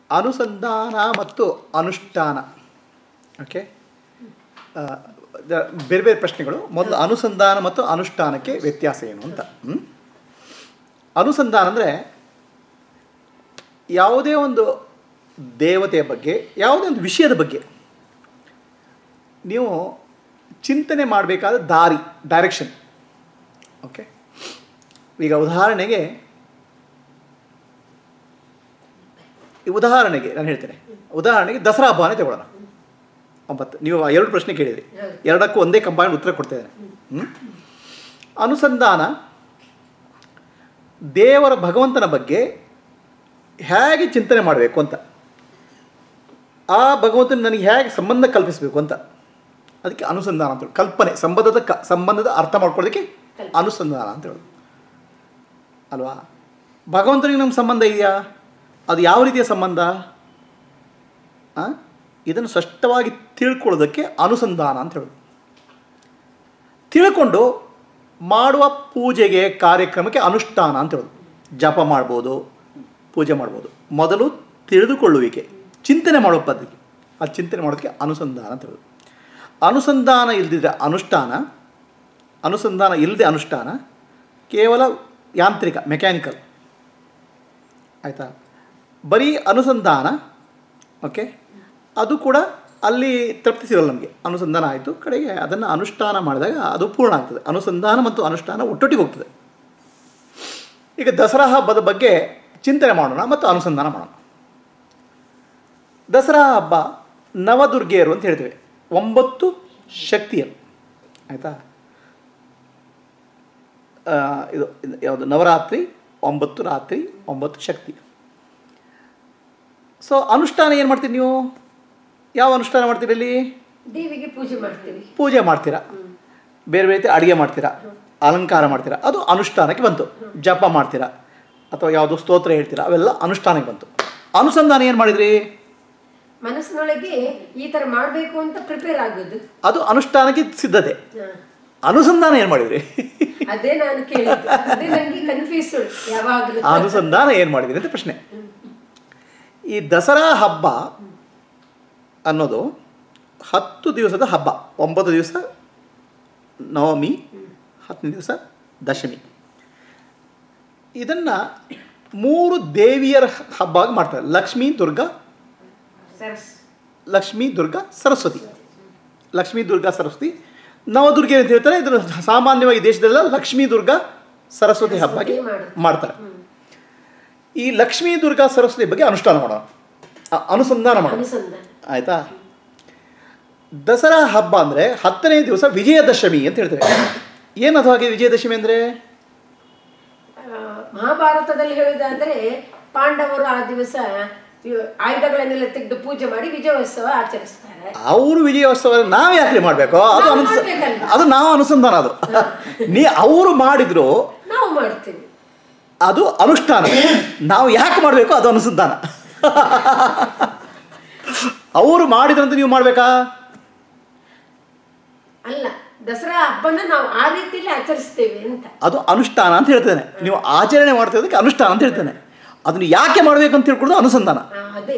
ಅನುಸಂಧಾನ ಮತ್ತು ಅನುಷ್ಠಾನ ಓಕೆ ಆ, ದ- ಬೇರೆ ಬೇರೆ ಪ್ರಶ್ನೆಗಳು ಮೊದಲು ಅನುಸಂಧಾನ ಮತ್ತು ಅನುಷ್ಠಾನಕ್ಕೆ ವ್ಯತ್ಯಾಸ ಏನು ಅಂತ ಹ್ಮ್? ಅನುಸಂಧಾನ ಅಂದರೆ ಯಾವುದೇ ಒಂದು ದೇವತೆಯ ಬಗ್ಗೆ ಯಾವುದೇ ಒಂದು ವಿಷಯದ ಬಗ್ಗೆ ನೀವು ಚಿಂತನೆ ಮಾಡಬೇಕಾದ ದಾರಿ ಡೈರೆಕ್ಷನ್ ಓಕೆ ಈಗ ಉದಾಹರಣೆಗೆ ಈ ಉದಾಹರಣೆಗೆ ನಾನು ಹೇಳ್ತೇನೆ ಉದಾಹರಣೆಗೆ ದಸರಾ ಹಬ್ಬನೇ ತಗೊಳ್ಳೋಣ ಒಂಬತ್ತು ನೀವು ಆ ಎರಡು ಪ್ರಶ್ನೆ ಕೇಳಿದ್ರಿ ಎರಡಕ್ಕೂ ಒಂದೇ ಕಂಬೈನ್ ಉತ್ತರ ಕೊಡ್ತಿದ್ದೇನೆ ಹ್ಮ್? ಅನುಸಂಧಾನ ದೇವರ ಭಗವಂತನ ಬಗ್ಗೆ ಹೇಗೆ ಚಿಂತನೆ ಮಾಡಬೇಕು ಅಂತ ಆ ಭಗವಂತನ ನನಗೆ ಹೇಗೆ ಸಂಬಂಧ ಕಲ್ಪಿಸಬೇಕು ಅಂತ ಅದಕ್ಕೆ ಅನುಸಂಧಾನ ಅಂತ ಹೇಳಿ ಕಲ್ಪನೆ ಸಂಬಂಧದ ಕ ಸಂಬಂಧದ ಅರ್ಥ ಮಾಡ್ಕೊಳ್ಳೋದಕ್ಕೆ ಅನುಸಂಧಾನ ಅಂತ ಹೇಳೋದು ಅಲ್ವಾ ಭಗವಂತನಿಗೆ ನಮ್ಮ ಸಂಬಂಧ ಇದೆಯಾ ಅದು ಯಾವ ರೀತಿಯ ಸಂಬಂಧ ಆ? ಇದನ್ನು ಸ್ಪಷ್ಟವಾಗಿ ತಿಳ್ಕೊಳ್ಳೋದಕ್ಕೆ ಅನುಸಂಧಾನ ಅಂತ ಹೇಳೋದು ತಿಳ್ಕೊಂಡು ಮಾಡುವ ಪೂಜೆಗೆ ಕಾರ್ಯಕ್ರಮಕ್ಕೆ ಅನುಷ್ಠಾನ ಅಂತ ಹೇಳೋದು ಜಪ ಮಾಡ್ಬೋದು ಪೂಜೆ ಮಾಡ್ಬೋದು ಮೊದಲು ತಿಳಿದುಕೊಳ್ಳುವಿಕೆ ಚಿಂತನೆ ಮಾಡೋ ಪದ್ಧತಿ ಆ ಚಿಂತನೆ ಮಾಡೋದಕ್ಕೆ ಅನುಸಂಧಾನ ಅಂತ ಹೇಳೋದು ಅನುಸಂಧಾನ ಇಲ್ಲದಿದ್ದರೆ ಅನುಷ್ಠಾನ ಅನುಸಂಧಾನ ಇಲ್ಲದೆ ಅನುಷ್ಠಾನ ಕೇವಲ ಯಾಂತ್ರಿಕ ಮೆಕ್ಯಾನಿಕಲ್ ಆಯಿತಾ ಬರೀ ಅನುಸಂಧಾನ ಓಕೆ ಅದು ಕೂಡ ಅಲ್ಲಿ ತೃಪ್ತಿ ಸಿಗಲ್ಲ ನಮಗೆ ಅನುಸಂಧಾನ ಆಯಿತು ಕಡೆಗೆ ಅದನ್ನು ಅನುಷ್ಠಾನ ಮಾಡಿದಾಗ ಅದು ಪೂರ್ಣ ಆಗ್ತದೆ ಅನುಸಂಧಾನ ಮತ್ತು ಅನುಷ್ಠಾನ ಒಟ್ಟೊಟ್ಟಿಗೆ ಹೋಗ್ತದೆ ಈಗ ದಸರಾ ಹಬ್ಬದ ಬಗ್ಗೆ ಚಿಂತನೆ ಮಾಡೋಣ ಮತ್ತು ಅನುಸಂಧಾನ ಮಾಡೋಣ ದಸರಾ ಹಬ್ಬ ನವದುರ್ಗೆಯರು ಅಂತ ಹೇಳ್ತೇವೆ ಒಂಬತ್ತು ಶಕ್ತಿಯರು ಆಯಿತಾ ಇದು ಇದು ಯಾವುದು ನವರಾತ್ರಿ ಒಂಬತ್ತು ರಾತ್ರಿ ಒಂಬತ್ತು ಶಕ್ತಿ ಸೊ ಅನುಷ್ಠಾನ ಏನು ಮಾಡ್ತೀರಿ ನೀವು ಯಾವ ಅನುಷ್ಠಾನ ಮಾಡ್ತೀರಿ ಇಲ್ಲಿ ದೇವಿಗೆ ಪೂಜೆ ಮಾಡ್ತೀವಿ ಪೂಜೆ ಮಾಡ್ತೀರಾ ಬೇರೆ ಬೇರೆ ರೀತಿ ಅಡುಗೆ ಮಾಡ್ತೀರಾ ಅಲಂಕಾರ ಮಾಡ್ತೀರಾ ಅದು ಅನುಷ್ಠಾನಕ್ಕೆ ಬಂತು ಜಪ ಮಾಡ್ತೀರಾ ಅಥವಾ ಯಾವುದೋ ಸ್ತೋತ್ರ ಹೇಳ್ತೀರಾ ಅವೆಲ್ಲ ಅನುಷ್ಠಾನಕ್ಕೆ ಬಂತು ಅನುಸಂಧಾನ ಏನು ಮಾಡಿದ್ರಿ ಮನಸ್ಸಿನೊಳಗೆ ಈ ತರ ಮಾಡ್ಬೇಕು ಅಂತ ಪ್ರಿಪೇರ್ ಆಗೋದು ಅದು ಅನುಷ್ಠಾನಕ್ಕೆ ಸಿದ್ಧತೆ ಹ. ಅನುಸಂಧಾನ ಏನು ಮಾಡಿದ್ರಿ ಅದೇ ನಾನು ಕೇಳಿದ್ದು ಅದೇ ನನಗೆ ಕನ್ಫ್ಯೂಸ್ ಯಾವಾಗಲೂ ಆ ಅನುಸಂಧಾನ ಏನು ಮಾಡಿದ್ರಿ ಅಂತ ಪ್ರಶ್ನೆ ಈ ದಸರಾ ಹಬ್ಬ ಅನ್ನೋದು ಹತ್ತು ದಿವಸದ ಹಬ್ಬ ಒಂಬತ್ತು ದಿವಸ ನವಮಿ ಹತ್ತನೇ ದಿವಸ ದಶಮಿ ಇದನ್ನು ಮೂರು ದೇವಿಯರ ಹಬ್ಬ ಆಗಿ ಮಾಡ್ತಾರೆ ಲಕ್ಷ್ಮೀ ದುರ್ಗಾ ಸರಸ್ ಲಕ್ಷ್ಮೀ ದುರ್ಗಾ ಸರಸ್ವತಿ ಲಕ್ಷ್ಮೀ ದುರ್ಗಾ ಸರಸ್ವತಿ ನವದುರ್ಗೆ ಅಂತ ಹೇಳ್ತಾರೆ ಇದನ್ನು ಸಾಮಾನ್ಯವಾಗಿ ದೇಶದಲ್ಲ ಲಕ್ಷ್ಮೀ ದುರ್ಗಾ ಸರಸ್ವತಿ ಹಬ್ಬಗೆ ಮಾಡ್ತಾರೆ ಈ ಲಕ್ಷ್ಮೀ ದುರ್ಗಾ ಸರಸ್ವತಿ ಬಗ್ಗೆ ಅನುಷ್ಠಾನ ಮಾಡೋಣ ಅ- ಅನುಸಂಧಾನ ಮಾಡೋಣ ಅನುಸಂಧಾನ ಆಯಿತಾ ದಸರಾ ಹಬ್ಬ ಅಂದರೆ ಹತ್ತನೇ ದಿವಸ ವಿಜಯದಶಮಿ ಅಂತ ಹೇಳ್ತೇವೆ ಏನದು ಹಾಗೆ ವಿಜಯದಶಮಿ ಅಂದರೆ ಆ, ಮಹಾಭಾರತದಲ್ಲಿ ಹೇಳುವುದಾದ್ರೆ ಪಾಂಡವರು ಆ ದಿವಸ ಇವ್ ಆಯುಧಗಳನ್ನೆಲ್ಲ ತೆಗೆದು ಪೂಜೆ ಮಾಡಿ ವಿಜಯೋತ್ಸವ ಆಚರಿಸ್ತಾರೆ ಅವರು ವಿಜಯೋತ್ಸವ ನಾವು ಯಾಕೆ ಮಾಡಬೇಕು ಅದು ನಾವು ಅನುಸ ಮಾಡ್ಬೇಕಲ್ಲ. ಅದು ನಾವು ಅನುಸಂಧಾನ ಅದು ನೀ ಅವರು ಮಾಡಿದ್ರು ನಾವು ಮಾಡ್ತೀವಿ ಅದು ಅನುಷ್ಠಾನ ನಾವು ಯಾಕೆ ಮಾಡಬೇಕು ಅದು ಅನುಸಂಧಾನ ಅವರು ಮಾಡಿದ್ರಂತ ನೀವು ಮಾಡಬೇಕಾ ಅಲ್ಲ ದಸರಾ ಹಬ್ಬನ ನಾವು ಆ ರೀತಿಯಲ್ಲಿ ಆಚರಿಸ್ತೇವೆ ಅಂತ ಅದು ಅನುಷ್ಠಾನ ಅಂತ ಹೇಳ್ತೇನೆ ನೀವು ಆಚರಣೆ ಮಾಡ್ತಿರೋದಕ್ಕೆ ಅನುಷ್ಠಾನ ಅಂತ ಹೇಳ್ತೇನೆ ಅದನ್ನು ಯಾಕೆ ಮಾಡಬೇಕು ಅಂತ ತಿಳ್ಕೊಳ್ಳೋದು ಅನುಸಂಧಾನ ಆ, ಅದೇ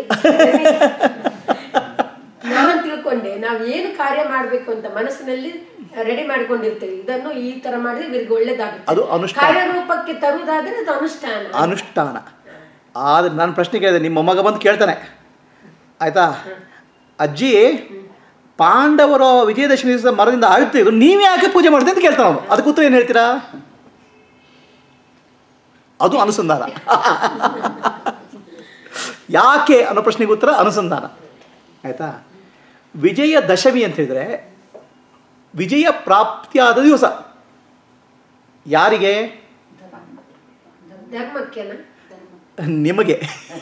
ನಾನು ತಿಳ್ಕೊಂಡೆ ನಾವು ಏನು ಕಾರ್ಯ ಮಾಡಬೇಕು ಅಂತ ಮನಸ್ಸಿನಲ್ಲಿ ರೆಡಿ ಮಾಡ್ಕೊಂಡಿರ್ತೇವೆ ಇದನ್ನು ಈ ತರ ಮಾಡಿದ್ರೆ ಇವ್ರಿಗೆ ಒಳ್ಳೇದಾಗುತ್ತೆ ಅದು ಅನುಷ್ಠಾನ. ಕಾರ್ಯರೂಪಕ್ಕೆ ತರುವುದಾದ್ರೆ ಅದು ಅನುಷ್ಠಾನ ಅನುಷ್ಠಾನ ಆದರೆ ನಾನು ಪ್ರಶ್ನೆ ಕೇಳಿದೆ ನಿಮ್ಮ ಮಗ ಬಂದು ಕೇಳ್ತಾನೆ ಆಯಿತಾ ಅಜ್ಜಿ ಪಾಂಡವರ ವಿಜಯದಶಮಿ ದಿವಸ ಮರದಿಂದ ಆಳ್ತಿದ್ರು ನೀವು ಯಾಕೆ ಪೂಜೆ ಮಾಡ್ತೀರಿ ಅಂತ ಕೇಳ್ತಾನೆ ಅವನು ಅದಕ್ಕೆ ಉತ್ತರ ಏನು ಹೇಳ್ತೀರಾ ಅದು ಅನುಸಂಧಾನ ಯಾಕೆ ಅನ್ನೋ ಪ್ರಶ್ನೆಗೆ ಉತ್ತರ ಅನುಸಂಧಾನ ಆಯಿತಾ ವಿಜಯ ದಶಮಿ ಅಂತ ಹೇಳಿದರೆ ವಿಜಯ ಪ್ರಾಪ್ತಿಯಾದ ದಿವಸ ಯಾರಿಗೆ ಧರ್ಮಕ್ಕೆನ ನಿಮಗೆ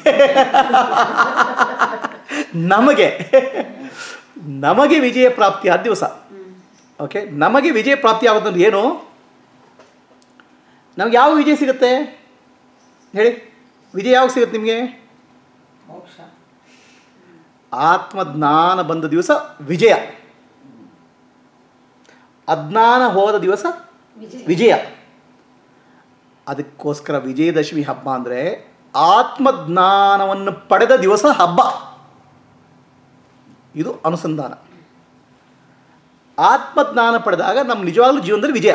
ನಮಗೆ ನಮಗೆ ವಿಜಯ ಪ್ರಾಪ್ತಿಯಾದ ದಿವಸ ಓಕೆ ನಮಗೆ ವಿಜಯ ಪ್ರಾಪ್ತಿ ಆಗೋದಂದ್ರೆ ಏನು ನಮ್ಗೆ ಯಾವ ವಿಜಯ ಸಿಗುತ್ತೆ ಹೇಳಿ ವಿಜಯ ಯಾವಾಗ ಸಿಗುತ್ತೆ ನಿಮಗೆ ಆತ್ಮಜ್ಞಾನ ಬಂದ ದಿವಸ ವಿಜಯ ಅಜ್ಞಾನ ಹೋದ ದಿವಸ ವಿಜಯ ವಿಜಯ ಅದಕ್ಕೋಸ್ಕರ ವಿಜಯದಶಮಿ ಹಬ್ಬ ಅಂದರೆ ಆತ್ಮಜ್ಞಾನವನ್ನು ಪಡೆದ ದಿವಸ ಹಬ್ಬ ಇದು ಅನುಸಂಧಾನ ಆತ್ಮಜ್ಞಾನ ಪಡೆದಾಗ ನಮ್ಮ ನಿಜವಾಗ್ಲೂ ಜೀವನದಲ್ಲಿ ವಿಜಯ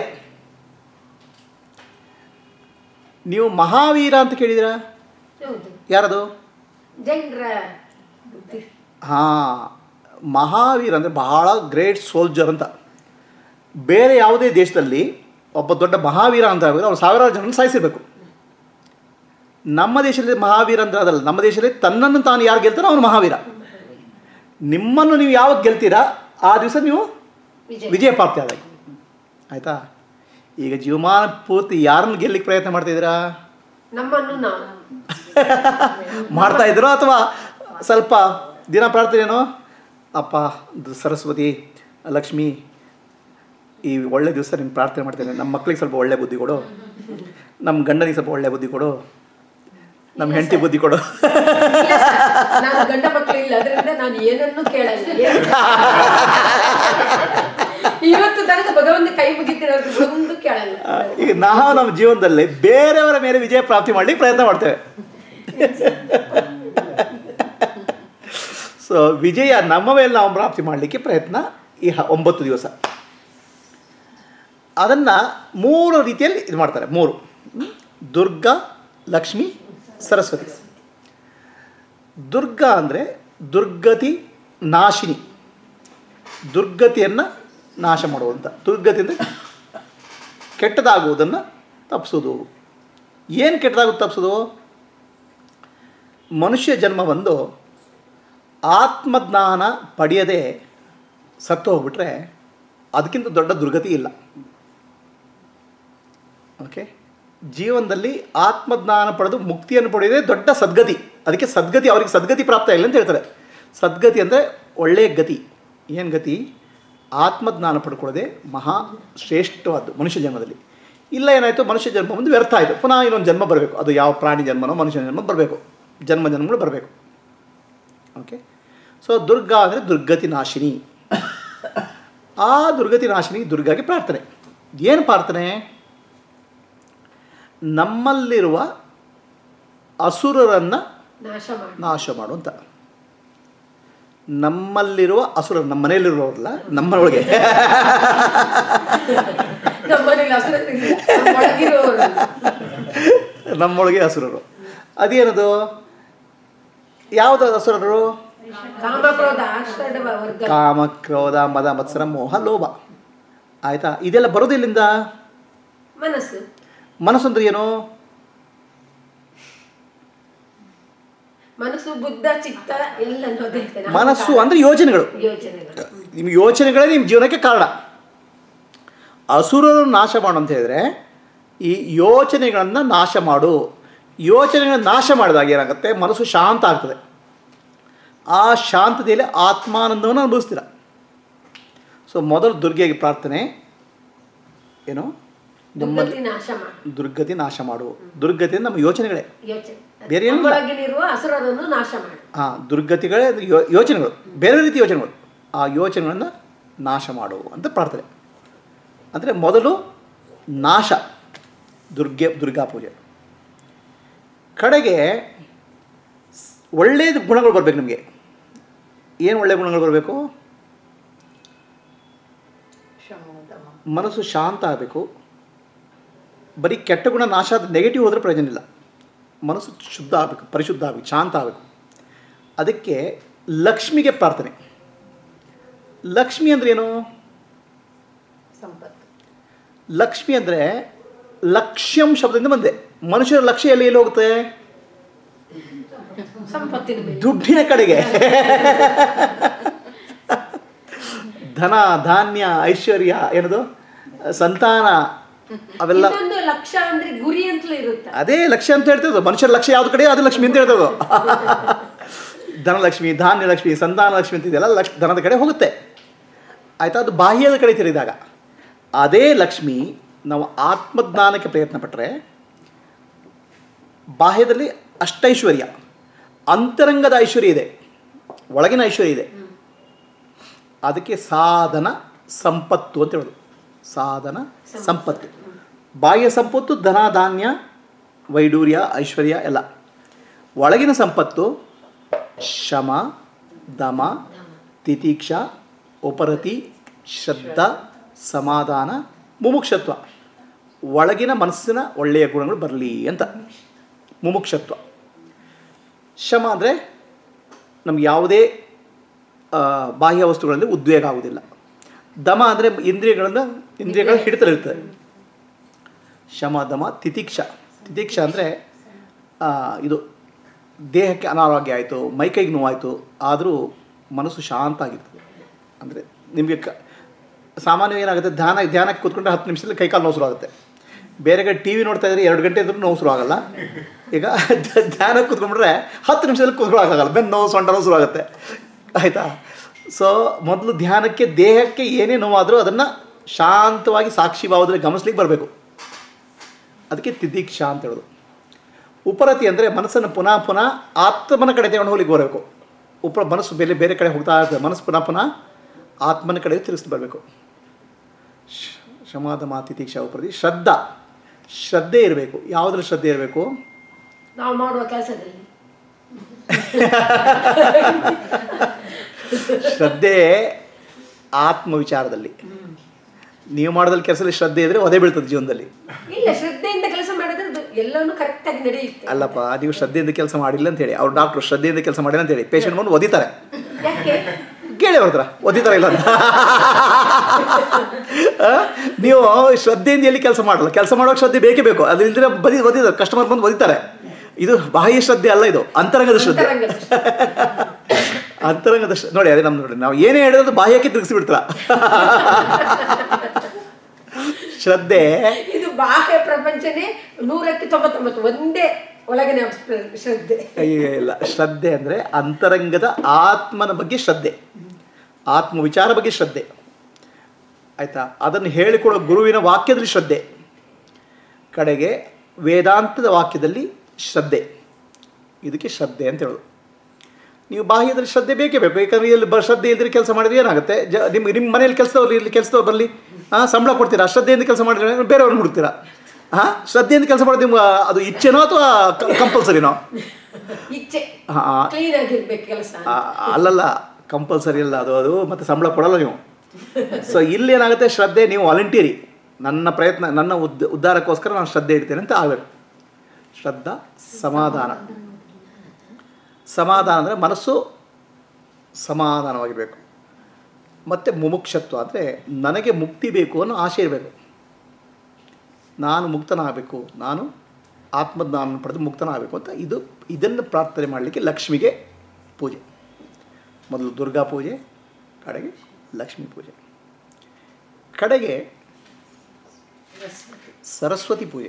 ನೀವು ಮಹಾವೀರ ಅಂತ ಕೇಳಿದಿರಾ ಹೌದು ಯಾರದು ಜೈನರ ಬುದ್ಧಿ ಹಾಂ ಮಹಾವೀರ ಅಂದರೆ ಬಹಳ ಗ್ರೇಟ್ ಸೋಲ್ಜರ್ ಅಂತ ಬೇರೆ ಯಾವುದೇ ದೇಶದಲ್ಲಿ ಒಬ್ಬ ದೊಡ್ಡ ಮಹಾವೀರ ಅಂತ ಹೇಳಿದ್ರೆ ಅವ್ನು ಸಾವಿರಾರು ಜನ ಸಾಯಿಸಿರ್ಬೇಕು ನಮ್ಮ ದೇಶದಲ್ಲಿ ಮಹಾವೀರ ಅಂದ್ರೆ ಅದಲ್ಲ ನಮ್ಮ ದೇಶದಲ್ಲಿ ತನ್ನನ್ನು ತಾನು ಯಾರು ಗೆಲ್ತಾನೋ ಅವನು ಮಹಾವೀರ ನಿಮ್ಮನ್ನು ನೀವು ಯಾವಾಗ ಗೆಲ್ತೀರಾ ಆ ದಿವಸ ನೀವು ವಿಜಯ ವಿಜಯ ಪ್ರಾಪ್ತಿ ಆದಾಗ ಆಯಿತಾ ಈಗ ಜೀವಮಾನ ಪೂರ್ತಿ ಯಾರನ್ನು ಗೆಲ್ಲಿಕ್ಕೆ ಪ್ರಯತ್ನ ಮಾಡ್ತಿದ್ದೀರಾ ನಮ್ಮನ್ನು ನಾವು ಮಾಡ್ತಾ ಇದ್ರು ಅಥವಾ ಸ್ವಲ್ಪ ದಿನ ಪ್ರಾರ್ಥನೆನೋ ಅಪ್ಪ ದ- ಸರಸ್ವತಿ ಲಕ್ಷ್ಮಿ ಈ ಒಳ್ಳೆ ದಿವಸ ನಿಮ್ಗೆ ಪ್ರಾರ್ಥನೆ ಮಾಡ್ತೇನೆ ನಮ್ಮ ಮಕ್ಳಿಗೆ ಸ್ವಲ್ಪ ಒಳ್ಳೆ ಬುದ್ಧಿ ಕೊಡು ನಮ್ಮ ಗಂಡನಿಗೆ ಸ್ವಲ್ಪ ಒಳ್ಳೆ ಬುದ್ಧಿ ಕೊಡು ನಮ್ಮ ಹೆಂಡತಿ ಬುದ್ಧಿ ಕೊಡು ಇಲ್ಲ ಸರ್, ನಾನು ಗಂಡ ಮಕ್ಕಳು ಇಲ್ಲ ಅದರಿಂದ ನಾನು ಏನನ್ನೂ ಕೇಳಲ್ಲ ಇವತ್ತು ತನಕ ಭಗವಂತ ಕೈ ಮುಗಿತಿರೋದು ಒಂದು ಕೇಳಲ್ಲ ಆ, ಈಗ ನಾವು ನಮ್ಮ ಜೀವನದಲ್ಲಿ ಬೇರೆಯವರ ಮೇಲೆ ವಿಜಯ ಪ್ರಾಪ್ತಿ ಮಾಡಲಿಕ್ಕೆ ಪ್ರಯತ್ನ ಮಾಡ್ತೇವೆ ಸೊ ವಿಜಯ ನಮ್ಮ ಮೇಲೆ ನಾವು ಪ್ರಾಪ್ತಿ ಮಾಡಲಿಕ್ಕೆ ಪ್ರಯತ್ನ ಈ ಹ- ಒಂಬತ್ತು ದಿವಸ ಅದನ್ನು ಮೂರು ರೀತಿಯಲ್ಲಿ ಇದು ಮಾಡ್ತಾರೆ ಮೂರು ಹ್ಮ್? ದುರ್ಗಾ ಲಕ್ಷ್ಮಿ ಸರಸ್ವತಿ ದುರ್ಗಾ ಅಂದರೆ ದುರ್ಗತಿ ನಾಶಿನಿ ದುರ್ಗತಿಯನ್ನು ನಾಶ ಮಾಡುವಂಥ ದುರ್ಗತಿ ಅಂದರೆ ಕೆಟ್ಟದಾಗುವುದನ್ನು ತಪ್ಪಿಸೋದು ಏನು ಕೆಟ್ಟದಾಗುತ್ತೆ ತಪ್ಪಿಸೋದು ಮನುಷ್ಯ ಜನ್ಮ ಬಂದು ಆತ್ಮಜ್ಞಾನ ಪಡೆಯದೆ ಸತ್ತು ಹೋಗ್ಬಿಟ್ರೆ ಅದಕ್ಕಿಂತ ದೊಡ್ಡ ದುರ್ಗತಿ ಇಲ್ಲ ಓಕೆ ಜೀವನದಲ್ಲಿ ಆತ್ಮಜ್ಞಾನ ಪಡೆದು ಮುಕ್ತಿಯನ್ನು ಪಡೆಯೋದೇ ದೊಡ್ಡ ಸದ್ಗತಿ ಅದಕ್ಕೆ ಸದ್ಗತಿ ಅವ್ರಿಗೆ ಸದ್ಗತಿ ಪ್ರಾಪ್ತ ಇಲ್ಲ ಅಂತ ಹೇಳ್ತಾರೆ ಸದ್ಗತಿ ಅಂದರೆ ಒಳ್ಳೆಯ ಗತಿ ಏನು ಗತಿ ಆತ್ಮಜ್ಞಾನ ಪಡ್ಕೊಳ್ಳೋದೇ ಮಹಾ ಶ್ರೇಷ್ಠವಾದ್ದು ಮನುಷ್ಯ ಜನ್ಮದಲ್ಲಿ ಇಲ್ಲ ಏನಾಯಿತು ಮನುಷ್ಯ ಜನ್ಮ ಬಂದು ವ್ಯರ್ಥ ಆಯಿತು ಪುನಃ ಇನ್ನೊಂದು ಜನ್ಮ ಬರಬೇಕು ಅದು ಯಾವ ಪ್ರಾಣಿ ಜನ್ಮನೋ ಮನುಷ್ಯ ಜನ್ಮ ಬರಬೇಕು ಜನ್ಮ ಜನ್ಮಗಳು ಬರಬೇಕು ಓಕೆ ಸೊ ದುರ್ಗಾ ಅಂದರೆ ದುರ್ಗತಿ ನಾಶಿನಿ ಆ ದುರ್ಗತಿ ನಾಶಿನಿ ದುರ್ಗಾಗೆ ಪ್ರಾರ್ಥನೆ ಏನು ಪ್ರಾರ್ಥನೆ ನಮ್ಮಲ್ಲಿರುವ ಅಸುರರನ್ನು ನಾಶ ಮಾಡಿ ನಾಶ ಮಾಡು ಅಂತ ನಮ್ಮಲ್ಲಿರುವ ಅಸುರ ನಮ್ಮ ಮನೆಯಲ್ಲಿರೋರಲ್ಲ ನಮ್ಮೊಳಗೆ ನಮ್ಮನೇಲಿ ಹಸಿರು ಒಳಗಿರುವವರು ನಮ್ಮೊಳಗೆ ಅಸುರರು ಅದೇನದು ಯಾವುದು ಅಸುರರು ಕಾಮ ಕ್ರೋಧ ಆಶ್ರಯ ವರ್ಗ ಕಾಮ ಕ್ರೋಧ ಮದ ಮತ್ಸರ ಮೋಹ ಲೋಭ ಆಯಿತಾ ಇದೆಲ್ಲ ಬರೋದಿಲ್ಲಿಂದ ಮನಸ್ಸು ಮನಸ್ಸು ಅಂದ್ರೆ ಏನು ಮನಸ್ಸು ಬುದ್ಧ ಚಿತ್ತ ಎಲ್ಲ ನೋದೈತೆ ಮನಸ್ಸು ಅಂದರೆ ಯೋಚನೆಗಳು ಯೋಚನೆಗಳು ನಿಮ್ಮ ಯೋಚನೆಗಳೇ ನಿಮ್ಮ ಜೀವನಕ್ಕೆ ಕಾರಣ ಅಸುರರು ನಾಶ ಮಾಡು ಅಂತ ಹೇಳಿದ್ರೆ ಈ ಯೋಚನೆಗಳನ್ನು ನಾಶ ಮಾಡು ಯೋಚನೆಗಳನ್ನು ನಾಶ ಮಾಡಿದಾಗ ಏನಾಗುತ್ತೆ ಮನಸ್ಸು ಶಾಂತ ಆಗ್ತದೆ ಆ ಶಾಂತತೆಯಲ್ಲಿ ಆತ್ಮಾನಂದವನ್ನು ಅನುಭವಿಸ್ತೀರ ಸೊ ಮೊದಲು ದುರ್ಗೆಗೆ ಪ್ರಾರ್ಥನೆ ಏನು ನಮ್ಮಲ್ಲಿ ದುರ್ಗತಿ ನಾಶ ಮಾಡಿ ದುರ್ಗತಿ ನಾಶ ಮಾಡು ದುರ್ಗತಿ ಅಂದ್ರೆ ನಮ್ಮ ಯೋಚನೆಗಳೇ ಯೋಚನೆ ಬೇರೆ ಏನಿಲ್ಲ. ನಮ್ಮೊಳಗಿನಿರುವ ಹಸುರರನ್ನು ನಾಶ ಮಾಡಿ ಹಾಂ ದುರ್ಗತಿಗಳೇ ಅಂದ್ರೆ ಯೋ ಯೋಚನೆಗಳು ಬೇರೆ ರೀತಿ ಯೋಚನೆಗಳು ಆ ಯೋಚನೆಗಳನ್ನು ನಾಶ ಮಾಡು ಅಂತ ಪ್ರಾರ್ಥನೆ ಅಂದರೆ ಮೊದಲು ನಾಶ ದುರ್ಗೆ ದುರ್ಗಾ ಪೂಜೆ ಕಡೆಗೆ ಸ್- ಒಳ್ಳೆಯ ಗುಣಗಳು ಬರಬೇಕು ನಮಗೆ ಏನು ಒಳ್ಳೆಯ ಗುಣಗಳು ಬರಬೇಕು ಮನಸ್ಸು ಶಾಂತ ಆಗಬೇಕು ಬರೀ ಕೆಟ್ಟ ಗುಣ ನಾಶ ಆದ ನೆಗೆಟಿವ್ ಹೋದರೆ ಪ್ರಯೋಜನ ಇಲ್ಲ ಮನಸ್ಸು ಶುದ್ಧ ಆಗಬೇಕು ಪರಿಶುದ್ಧ ಆಗಬೇಕು ಶಾಂತ ಆಗಬೇಕು ಅದಕ್ಕೆ ಲಕ್ಷ್ಮಿಗೆ ಪ್ರಾರ್ಥನೆ ಲಕ್ಷ್ಮಿ ಅಂದ್ರೆ ಏನು ಸಂಪತ್ತು ಲಕ್ಷ್ಮಿ ಅಂದರೆ ಲಕ್ಷ್ಯಂ ಶಬ್ದದಿಂದ ಬಂದೆ ಮನುಷ್ಯರ ಲಕ್ಷ್ಯ ಎಲ್ಲಿ ಎಲ್ಲಿ ಹೋಗುತ್ತೆ ಸಂಪತ್ತಿನ ಮೇಲೆ ದುಡ್ಡಿನ ಕಡೆಗೆ ಧನ ಧಾನ್ಯ ಐಶ್ವರ್ಯ ಏನದು ಸಂತಾನ ಅವೆಲ್ಲ ಇನ್ನೊಂದು ಲಕ್ಷ್ಯ ಅಂದ್ರೆ ಗುರಿ ಅಂತಲೂ ಇರುತ್ತೆ ಅದೇ ಲಕ್ಷ್ಯ ಅಂತ ಹೇಳ್ತಿರೋದು ಮನುಷ್ಯರ ಲಕ್ಷ್ಯ ಯಾವ್ದು ಕಡೆ ಅದು ಲಕ್ಷ್ಮಿ ಅಂತ ಹೇಳ್ತದೆ ಧನಲಕ್ಷ್ಮಿ ಧಾನ್ಯಲಕ್ಷ್ಮಿ ಸಂತಾನ ಲಕ್ಷ್ಮಿ ಅಂತ ಇದೆಲ್ಲ ಲಕ್ಷ ಧನದ ಕಡೆ ಹೋಗುತ್ತೆ ಆಯಿತಾ ಅದು ಬಾಹ್ಯದ ಕಡೆ ತಿರುಗಿದಾಗ ಅದೇ ಲಕ್ಷ್ಮಿ ನಾವು ಆತ್ಮಜ್ಞಾನಕ್ಕೆ ಪ್ರಯತ್ನ ಪಟ್ಟರೆ ಬಾಹ್ಯದಲ್ಲಿ ಅಷ್ಟೈಶ್ವರ್ಯ ಅಂತರಂಗದ ಐಶ್ವರ್ಯ ಇದೆ ಒಳಗಿನ ಐಶ್ವರ್ಯ ಇದೆ ಅದಕ್ಕೆ ಸಾಧನ ಸಂಪತ್ತು ಅಂತ ಹೇಳೋದು ಸಾಧನ ಸಂಪತ್ತು ಬಾಹ್ಯ ಸಂಪತ್ತು ಧನ ಧಾನ್ಯ ವೈಡೂರ್ಯ ಐಶ್ವರ್ಯ ಎಲ್ಲ ಒಳಗಿನ ಸಂಪತ್ತು ಶಮ ದಮ ತಿತೀಕ್ಷ ಉಪರತಿ ಶ್ರದ್ಧಾ ಸಮಾಧಾನ ಮುಮುಕ್ಷತ್ವ ಒಳಗಿನ ಮನಸ್ಸಿನ ಒಳ್ಳೆಯ ಗುಣಗಳು ಬರಲಿ ಅಂತ ಮುಮುಕ್ಷತ್ವ ಶಮ ಅಂದರೆ ನಮ್ಗೆ ಯಾವುದೇ ಆ, ಬಾಹ್ಯ ವಸ್ತುಗಳಲ್ಲಿ ಉದ್ವೇಗ ಆಗುವುದಿಲ್ಲ ದಮ ಅಂದರೆ ಇಂದ್ರಿಯಗಳನ್ನು ಇಂದ್ರಿಯಗಳ ಹಿಡಿತಲಿರ್ತದೆ ಶಮ ದಮ ತಿತಿಕ್ಷ ತಿತಿಕ್ಷ ಅಂದರೆ ಇದು ದೇಹಕ್ಕೆ ಅನಾರೋಗ್ಯ ಆಯಿತು ಮೈಕೈಗೆ ನೋವಾಯಿತು ಆದರೂ ಮನಸ್ಸು ಶಾಂತ ಆಗಿರ್ತದೆ ಅಂದರೆ ನಿಮಗೆ ಕ ಸಾಮಾನ್ಯ ಏನಾಗುತ್ತೆ ಧ್ಯಾನ ಧ್ಯಾನಕ್ಕೆ ಕೂತ್ಕೊಂಡ್ರೆ ಹತ್ತು ನಿಮಿಷದಲ್ಲಿ ಕೈಕಾಲು ನೋವು ಶುರು ಆಗುತ್ತೆ ಬೇರೆ ಕಡೆ ಟಿ ವಿ ನೋಡ್ತಾ ಇದ್ರೆ ಎರಡು ಗಂಟೆ ಇದ್ರೂ ನೋವು ಶುರು ಆಗಲ್ಲ ಈಗ ಧ್ಯ- ಧ್ಯಾನಕ್ಕೆ ಕೂತ್ಕೊಂಡ್ರೆ ಹತ್ತು ನಿಮಿಷದಲ್ಲಿ ಕೂತ್ಕೊಳ್ಳೋಕ್ಕಾಗಲ್ಲ ಬೆನ್ನು ನೋವು ಸೊಂಟ ನೋವು ಶುರು ಆಗುತ್ತೆ ಆಯಿತಾ ಸೊ ಮೊದಲು ಧ್ಯಾನಕ್ಕೆ ದೇಹಕ್ಕೆ ಏನೇ ನೋವಾದರೂ ಅದನ್ನು ಶಾಂತವಾಗಿ ಸಾಕ್ಷಿ ಭಾವದಲ್ಲಿ ಗಮನಿಸ್ಲಿಕ್ಕೆ ಬರಬೇಕು ಅದಕ್ಕೆ ತಿದೀಕ್ಷಾ ಅಂತ ಹೇಳೋದು ಉಪರತಿ ಅಂದರೆ ಮನಸ್ಸನ್ನು ಪುನಃ ಪುನಃ ಆತ್ಮನ ಕಡೆ ತಗೊಂಡು ಹೋಗ್ಲಿಕ್ಕೆ ಬರಬೇಕು ಉಪ ಮನಸ್ಸು ಬೇರೆ ಬೇರೆ ಕಡೆ ಹೋಗ್ತಾ ಇರ್ತದೆ ಮನಸ್ಸು ಪುನಃ ಪುನಃ ಆತ್ಮನ ಕಡೆ ತಿರುಗಿಸಿ ಬರಬೇಕು ಶಮಾದ ಮಾತಿತೀಕ್ಷಾ ಉಪರತಿ ಶ್ರದ್ಧಾ ಶ್ರದ್ಧೆ ಇರಬೇಕು ಯಾವುದ್ರಲ್ಲಿ ಶ್ರದ್ಧೆ ಇರಬೇಕು ನಾವು ಮಾಡುವ ಕೆಲಸದಲ್ಲಿ ಶ್ರದ್ಧೆ ಆತ್ಮ ವಿಚಾರದಲ್ಲಿ ನೀವು ಮಾಡೋದ್ರಲ್ಲಿ ಕೆಲಸದಲ್ಲಿ ಶ್ರದ್ಧೆ ಇದ್ದರೆ ಒದೆ ಬೀಳ್ತದೆ ಜೀವನದಲ್ಲಿ ಇಲ್ಲ ಶ್ರದ್ಧೆಯಿಂದ ಕೆಲಸ ಮಾಡಿದ್ರೆ ಅದು ಎಲ್ಲವೂ ಕರೆಕ್ಟ್ ಆಗಿ ನಡೆಯುತ್ತೆ ಅಲ್ಲಪ್ಪ ನೀವು ಶ್ರದ್ಧೆಯಿಂದ ಕೆಲಸ ಮಾಡಿಲ್ಲ ಅಂತ ಹೇಳಿ ಅವ್ರು ಡಾಕ್ಟ್ರು ಶ್ರದ್ಧೆಯಿಂದ ಕೆಲಸ ಮಾಡಿಲ್ಲ ಅಂತ ಹೇಳಿ ಪೇಷಂಟ್ ಬಂದು ಒದಿತಾರೆ ಯಾಕೆ ಕೇಳಿ ಅವ್ರ ಹತ್ರ ಒದಿತಾರೆ ಇಲ್ಲ ಅಂತ ಆ? ನೀವು ಶ್ರದ್ಧೆಯಿಂದ ಎಲ್ಲಿ ಕೆಲಸ ಮಾಡಲ್ಲ ಕೆಲಸ ಮಾಡೋಕೆ ಶ್ರದ್ಧೆ ಬೇಕೇ ಬೇಕು ಅದರಿಂದ ಬದಿ ಒದಿತಾರೆ ಕಸ್ಟಮರ್ ಬಂದು ಒದಿತಾರೆ ಇದು ಬಾಹ್ಯ ಶ್ರದ್ಧೆ ಅಲ್ಲ ಇದು ಅಂತರಂಗದ ಶ್ರದ್ಧೆ ಅಂತರಂಗದ ಅಂತರಂಗದ ಶ್ರ- ನೋಡಿ ಅದೇ ನಮ್ಮ ನೋಡಿ ನಾವು ಏನೇ ಹೇಳಿದ್ರು ಬಾಹ್ಯಕ್ಕೆ ತಿರುಗಿಸ್ಬಿಡ್ತಾರ ಶ್ರದ್ಧೆ ಇದು ಬಾಹ್ಯ ಪ್ರಪಂಚನೇ ನೂರಕ್ಕೆ ತೊಂಬತ್ತೊಂಬತ್ತು ಒಂದೇ ಒಳಗಿನ ಶ್ರದ್ಧೆ ಅಯ್ಯೋ ಇಲ್ಲ ಶ್ರದ್ಧೆ ಅಂದರೆ ಅಂತರಂಗದ ಆತ್ಮನ ಬಗ್ಗೆ ಶ್ರದ್ಧೆ ಆತ್ಮ ವಿಚಾರ ಬಗ್ಗೆ ಶ್ರದ್ಧೆ ಆಯಿತಾ ಅದನ್ನು ಹೇಳಿಕೊಡೋ ಗುರುವಿನ ವಾಕ್ಯದಲ್ಲಿ ಶ್ರದ್ಧೆ ಕಡೆಗೆ ವೇದಾಂತದ ವಾಕ್ಯದಲ್ಲಿ ಶ್ರದ್ಧೆ ಇದಕ್ಕೆ ಶ್ರದ್ಧೆ ಅಂತ ಹೇಳೋದು ನೀವು ಬಾಹ್ಯದಲ್ಲಿ ಶ್ರದ್ಧೆ ಬೇಕೇ ಬೇಕು ಯಾಕಂದರೆ ಇಲ್ಲಿ ಬ ಶ್ರದ್ಧೆ ಇದ್ದರೆ ಕೆಲಸ ಮಾಡಿದ್ರೆ ಏನಾಗುತ್ತೆ ಜ ನಿಮ್ಮ ನಿಮ್ಮ ಮನೇಲಿ ಕೆಲಸದವ್ರು ಇಲ್ಲಿ ಕೆಲಸದವ್ರು ಬರಲಿ ಹಾಂ ಸಂಬಳ ಕೊಡ್ತೀರಾ ಶ್ರದ್ಧೆಯಿಂದ ಕೆಲಸ ಮಾಡಿದ್ರೆ ಬೇರೆಯವ್ರನ್ನ ಹುಡುಕ್ತೀರಾ ಹಾಂ ಶ್ರದ್ಧೆಯಿಂದ ಕೆಲಸ ಮಾಡೋದು ನಿಮ್ಮ ಅದು ಇಚ್ಛೆನೋ ಅಥವಾ ಕಂಪಲ್ಸರಿನೋ ಇಚ್ಛೆ ಹಾಂ ಕ್ಲೀನ್ ಆಗಿರ್ಬೇಕು ಕೆಲಸ ಅಲ್ಲಲ್ಲ ಕಂಪಲ್ಸರಿ ಇಲ್ಲ ಅದು ಅದು ಮತ್ತು ಸಂಬಳ ಕೊಡಲ್ಲ ನೀವು ಸೊ ಇಲ್ಲಿ ಏನಾಗುತ್ತೆ ಶ್ರದ್ಧೆ ನೀವು ವಾಲಂಟಿಯರಿ ನನ್ನ ಪ್ರಯತ್ನ ನನ್ನ ಉದ್ ಉದ್ಧಾರಕ್ಕೋಸ್ಕರ ನಾನು ಶ್ರದ್ಧೆ ಇಡ್ತೇನೆ ಅಂತ ಆಗಬೇಕು ಶ್ರದ್ಧಾ ಸಮಾಧಾನ ಸಮಾಧಾನ ಅಂದರೆ ಮನಸ್ಸು ಸಮಾಧಾನವಾಗಿರಬೇಕು ಮತ್ತು ಮುಮುಕ್ಷತ್ವ ಅಂದರೆ ನನಗೆ ಮುಕ್ತಿ ಬೇಕು ಅನ್ನೋ ಆಸೆ ಇರಬೇಕು ನಾನು ಮುಕ್ತನಾಗಬೇಕು ನಾನು ಆತ್ಮಜ್ಞಾನ ಪಡೆದು ಮುಕ್ತನಾಗಬೇಕು ಅಂತ ಇದು ಇದನ್ನು ಪ್ರಾರ್ಥನೆ ಮಾಡಲಿಕ್ಕೆ ಲಕ್ಷ್ಮಿಗೆ ಪೂಜೆ ಮೊದಲು ದುರ್ಗಾ ಪೂಜೆ ಕಡೆಗೆ ಲಕ್ಷ್ಮೀ ಪೂಜೆ ಕಡೆಗೆ ಸರಸ್ವತಿ ಪೂಜೆ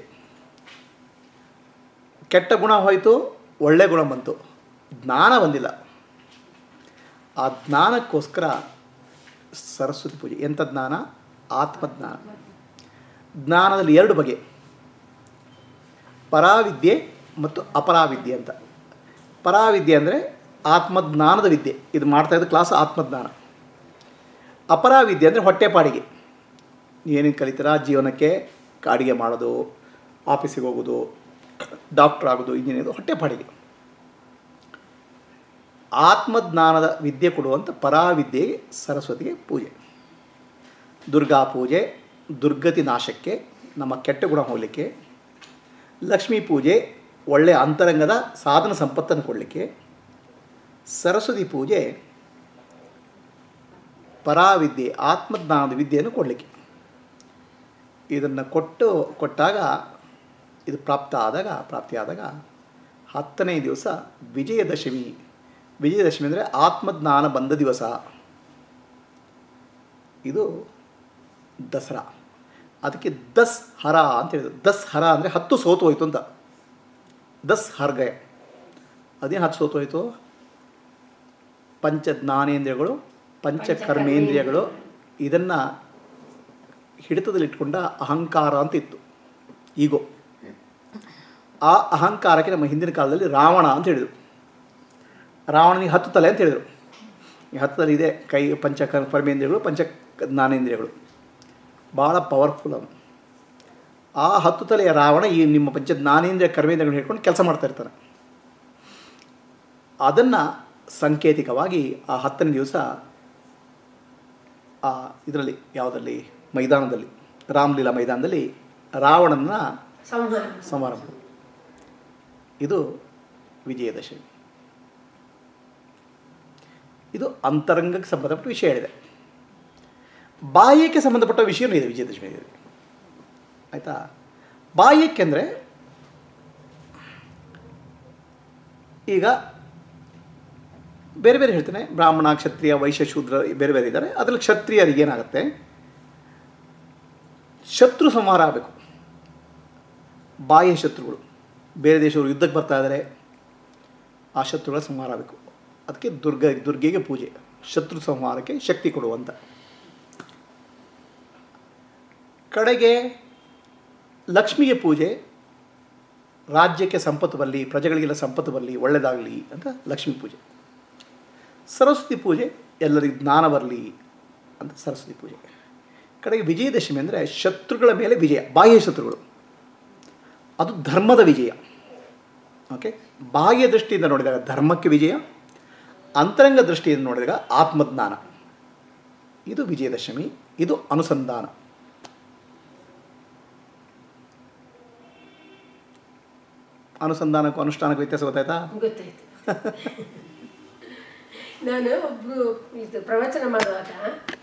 ಕೆಟ್ಟ ಗುಣ ಹೋಯಿತು ಒಳ್ಳೆ ಗುಣ ಬಂತು ಜ್ಞಾನ ಬಂದಿಲ್ಲ ಆ ಜ್ಞಾನಕ್ಕೋಸ್ಕರ ಸರಸ್ವತಿ ಪೂಜೆ ಎಂಥ ಜ್ಞಾನ ಆತ್ಮಜ್ಞಾನ ಜ್ಞಾನದಲ್ಲಿ ಎರಡು ಬಗೆ ಪರಾವಿದ್ಯೆ ಮತ್ತು ಅಪರಾವಿದ್ಯೆ ಅಂತ ಪರಾವಿದ್ಯೆ ಅಂದರೆ ಆತ್ಮಜ್ಞಾನದ ವಿದ್ಯೆ ಇದು ಮಾಡ್ತಾ ಇದ್ದ ಕ್ಲಾಸ್ ಆತ್ಮಜ್ಞಾನ ಅಪರಾವಿದ್ಯೆ ಅಂದರೆ ಹೊಟ್ಟೆಪಾಡಿಗೆ ಏನೇನು ಕಲಿತೀರಾ ಜೀವನಕ್ಕೆ ಅಡುಗೆ ಮಾಡೋದು ಆಫೀಸಿಗೆ ಹೋಗೋದು ಡಾಕ್ಟ್ರ್ ಆಗೋದು ಇಂಜಿನಿಯರ್ ಹೊಟ್ಟೆಪಾಡಿಗೆ ಆತ್ಮಜ್ಞಾನದ ವಿದ್ಯೆ ಕೊಡುವಂಥ ಪರಾವಿದ್ಯೆಗೆ ಸರಸ್ವತಿಗೆ ಪೂಜೆ ದುರ್ಗಾ ಪೂಜೆ ದುರ್ಗತಿ ನಾಶಕ್ಕೆ ನಮ್ಮ ಕೆಟ್ಟ ಗುಣ ಹೋಗಲಿಕ್ಕೆ ಲಕ್ಷ್ಮೀ ಪೂಜೆ ಒಳ್ಳೆಯ ಅಂತರಂಗದ ಸಾಧನ ಸಂಪತ್ತನ್ನು ಕೊಡಲಿಕ್ಕೆ ಸರಸ್ವತಿ ಪೂಜೆ ಪರಾವಿದ್ಯೆ ಆತ್ಮಜ್ಞಾನದ ವಿದ್ಯೆಯನ್ನು ಕೊಡಲಿಕ್ಕೆ ಇದನ್ನು ಕೊಟ್ಟು ಕೊಟ್ಟಾಗ ಇದು ಪ್ರಾಪ್ತ ಆದಾಗ ಪ್ರಾಪ್ತಿಯಾದಾಗ ಹತ್ತನೇ ದಿವಸ ವಿಜಯದಶಮಿ ವಿಜಯದಶಮಿ ಅಂದರೆ ಆತ್ಮಜ್ಞಾನ ಬಂದ ದಿವಸ ಇದು ದಸರಾ ಅದಕ್ಕೆ ದಸ್ ಹರ ಅಂತ ಹೇಳಿದ್ರು ದಸ್ ಹರ ಅಂದರೆ ಹತ್ತು ಸೋತು ಹೋಯ್ತು ಅಂತ ದಸ್ ಹರ್ಗಯ ಅದೇನು ಹತ್ತು ಸೋತು ಹೋಯಿತು ಪಂಚ ಜ್ಞಾನೇಂದ್ರಿಯಗಳು ಪಂಚಕರ್ಮೇಂದ್ರಿಯಗಳು ಇದನ್ನು ಹಿಡಿತದಲ್ಲಿಟ್ಕೊಂಡ ಅಹಂಕಾರ ಅಂತ ಇತ್ತು ಈಗೋ ಆ ಅಹಂಕಾರಕ್ಕೆ ನಮ್ಮ ಹಿಂದಿನ ಕಾಲದಲ್ಲಿ ರಾವಣ ಅಂತ ಹೇಳಿದರು ರಾವಣನಿಗೆ ಹತ್ತು ತಲೆ ಅಂತ ಹೇಳಿದರು ಈ ಹತ್ತು ತಲೆ ಇದೆ ಕೈ ಪಂಚ ಕರ್ಮೇಂದ್ರಿಯಗಳು ಪಂಚ ಜ್ಞಾನೇಂದ್ರಿಯಗಳು ಭಾಳ ಪವರ್ಫುಲ್ ಅವನು ಆ ಹತ್ತು ತಲೆಯ ರಾವಣ ಈ ನಿಮ್ಮ ಪಂಚ ಜ್ಞಾನೇಂದ್ರಿಯ ಕರ್ಮೇಂದ್ರಿಯಗಳನ್ನ ಹಿಡ್ಕೊಂಡು ಕೆಲಸ ಮಾಡ್ತಾ ಇರ್ತಾನೆ ಅದನ್ನು ಸಂಕೇತಿಕವಾಗಿ ಆ ಹತ್ತನೇ ದಿವಸ ಆ ಇದರಲ್ಲಿ ಯಾವುದರಲ್ಲಿ ಮೈದಾನದಲ್ಲಿ ರಾಮಲೀಲಾ ಮೈದಾನದಲ್ಲಿ ರಾವಣನ ಸಂಹಾರ ಸಂಹಾರ ಮಾಡೋದು ಇದು ವಿಜಯದಶಮಿ ಇದು ಅಂತರಂಗಕ್ಕೆ ಸಂಬಂಧಪಟ್ಟ ವಿಷಯ ಹೇಳಿದೆ ಬಾಹ್ಯಕ್ಕೆ ಸಂಬಂಧಪಟ್ಟ ವಿಷಯನೂ ಇದೆ ವಿಜಯದಶಮಿ ಇದೆ ಆಯಿತಾ ಬಾಹ್ಯಕ್ಕೆ ಅಂದರೆ ಈಗ ಬೇರೆ ಬೇರೆ ಹೇಳ್ತೇನೆ ಬ್ರಾಹ್ಮಣ ಕ್ಷತ್ರಿಯ ವೈಶ್ಯ ಶೂದ್ರ ಬೇರೆ ಬೇರೆ ಇದ್ದಾರೆ ಅದರಲ್ಲಿ ಕ್ಷತ್ರಿಯರಿಗೆ ಏನಾಗುತ್ತೆ ಶತ್ರು ಸಂಹಾರ ಆಗಬೇಕು ಬಾಹ್ಯ ಶತ್ರುಗಳು ಬೇರೆ ದೇಶವರು ಯುದ್ಧಕ್ಕೆ ಬರ್ತಾ ಇದ್ದಾರೆ ಆ ಶತ್ರುಗಳ ಸಂಹಾರ ಆಗಬೇಕು ಅದಕ್ಕೆ ದುರ್ಗ ದುರ್ಗೆಗೆ ಪೂಜೆ ಶತ್ರು ಸಂಹಾರಕ್ಕೆ ಶಕ್ತಿ ಕೊಡುವಂಥ ಕಡೆಗೆ ಲಕ್ಷ್ಮಿಗೆ ಪೂಜೆ ರಾಜ್ಯಕ್ಕೆ ಸಂಪತ್ತು ಬರಲಿ ಪ್ರಜೆಗಳಿಗೆಲ್ಲ ಸಂಪತ್ತು ಬರಲಿ ಒಳ್ಳೆಯದಾಗಲಿ ಅಂತ ಲಕ್ಷ್ಮೀ ಪೂಜೆ ಸರಸ್ವತಿ ಪೂಜೆ ಎಲ್ಲರಿಗೂ ಜ್ಞಾನ ಬರಲಿ ಅಂತ ಸರಸ್ವತಿ ಪೂಜೆ ಕಡೆಗೆ ವಿಜಯದಶಮಿ ಅಂದರೆ ಶತ್ರುಗಳ ಮೇಲೆ ವಿಜಯ ಬಾಹ್ಯ ಶತ್ರುಗಳು ಅದು ಧರ್ಮದ ವಿಜಯ ಓಕೆ ಬಾಹ್ಯ ದೃಷ್ಟಿಯಿಂದ ನೋಡಿದಾಗ ಧರ್ಮಕ್ಕೆ ವಿಜಯ ಅಂತರಂಗ ದೃಷ್ಟಿಯಿಂದ ನೋಡಿದಾಗ ಆತ್ಮಜ್ಞಾನ ಇದು ವಿಜಯದಶಮಿ ಇದು ಅನುಸಂಧಾನ ಅನುಸಂಧಾನಕ್ಕೂ ಅನುಷ್ಠಾನಕ್ಕೂ ವ್ಯತ್ಯಾಸ ಗೊತ್ತಾಯ್ತಾ ಗೊತ್ತಾಯ್ತು ನಾನು ಒಬ್ರು ಇದು ಪ್ರವಚನ ಮಾಡುವಾಗ